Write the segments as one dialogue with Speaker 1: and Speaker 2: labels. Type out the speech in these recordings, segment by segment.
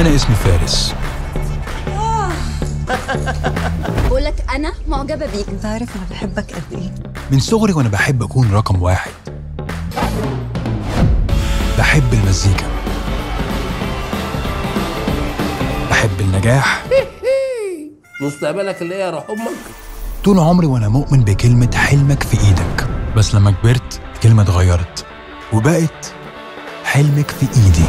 Speaker 1: انا اسمي فارس
Speaker 2: بقول لك انا معجبه بيك
Speaker 3: انت عارف انا بحبك قد ايه
Speaker 1: من صغري وانا بحب اكون رقم واحد بحب المزيكا بحب النجاح
Speaker 4: مستقبلك اللي هي يا روح امك
Speaker 1: طول عمري وانا مؤمن بكلمة حلمك في ايدك بس لما كبرت الكلمة اتغيرت وبقت حلمك في ايدي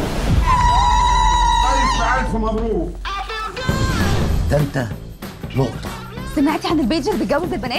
Speaker 4: ده انت نقطه
Speaker 2: سمعتي عن البيج اللي بيتجوز البنات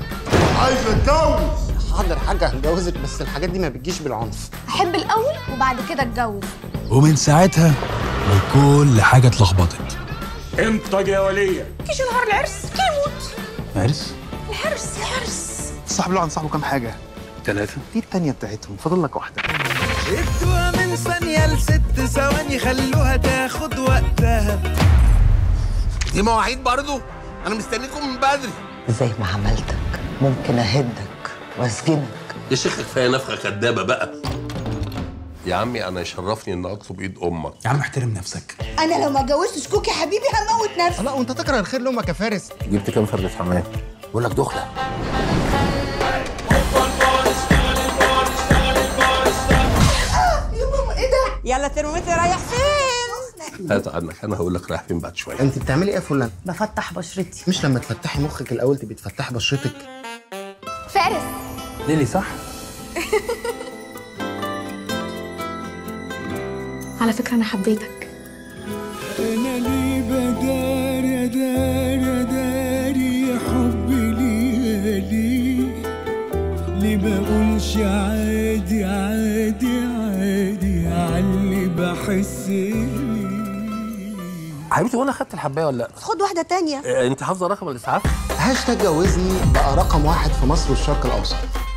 Speaker 5: حاضر حاجة هتجوزك بس الحاجات دي ما بتجيش بالعنف
Speaker 2: احب الاول وبعد كده اتجوز
Speaker 1: ومن ساعتها وكل حاجة اتلخبطت
Speaker 6: انتج يا وليه
Speaker 2: كيش نهار العرس كيموت
Speaker 1: عرس
Speaker 2: الحرس الحرس
Speaker 5: صاحب له عن صاحبه كام حاجة
Speaker 1: ثلاثة
Speaker 5: دي التانية بتاعتهم فاضل لك واحدة
Speaker 7: ادوها من ثانية لست ثواني خلوها تاخد وقتها
Speaker 4: دي مواعيد برضه انا مستنيكم من بدري
Speaker 3: زي ما عملتك ممكن اهدك واسجنك
Speaker 4: يا شيخ كفايه نفخه كدابه بقى يا عمي انا يشرفني ان اطلب ايد امك
Speaker 1: يا عم احترم نفسك
Speaker 8: انا لو ما اتجوزتش كوكي حبيبي هموت نفسي
Speaker 5: لا وانت تكره الخير لامك يا فارس
Speaker 4: جبت كام فرد حمام بقول لك دخله
Speaker 8: يا ماما ايه ده
Speaker 3: يلا ترمومتر رايح فين
Speaker 4: هات عنك انا هقول لك رايح فين بعد شويه
Speaker 5: انت بتعملي ايه يا فلان
Speaker 3: بفتح بشرتي
Speaker 5: مش لما تفتحي مخك الاول تبقي تفتحي بشرتك
Speaker 2: فارس
Speaker 1: ليلي صح؟
Speaker 2: على فكره انا حبيتك
Speaker 7: انا ليه بدار يا دار يا داري يا حبي ليه ليه ليه بقولش عادي عادي عادي عاللي بحس بيه
Speaker 4: حبيبتي وانا خدت الحبايه ولا لا
Speaker 8: خد واحدة تانية
Speaker 4: إيه، انت حافظه رقم الاسعاف
Speaker 5: هاشتاج جوزني بقى رقم واحد في مصر والشرق الاوسط